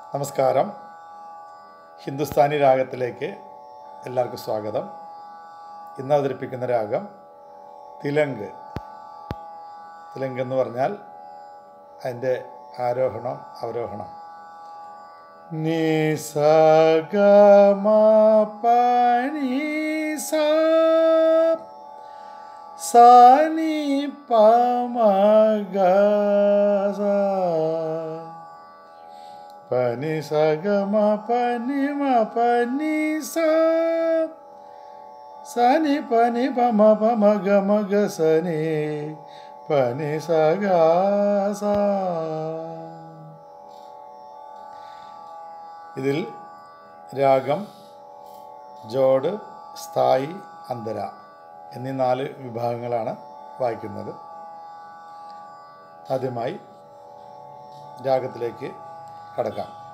നമസ്കാരം ഹിന്ദുസ്ഥാനി രാഗത്തിലേക്ക് എല്ലാവർക്കും സ്വാഗതം ഇന്ന് അവതരിപ്പിക്കുന്ന രാഗം തിലങ്ക് തിലങ്ക് എന്ന് പറഞ്ഞാൽ അതിൻ്റെ ആരോഹണം അവരോഹണം നീ സ ഗ മ പ നീ സ സ നി പ മ ഗ സ പനി സ ഗ മ പനി മ പനി സ സനി പനി പ മ പ മ ഗ മ ഗ സനി പനി സ ഗ സ ഇതിൽ രാഗം ജോഡ് സ്ഥായി അന്തര എന്നീ നാല് വിഭാഗങ്ങളാണ് വായിക്കുന്നത് ആദ്യമായി രാഗത്തിലേക്ക് കടക്കാം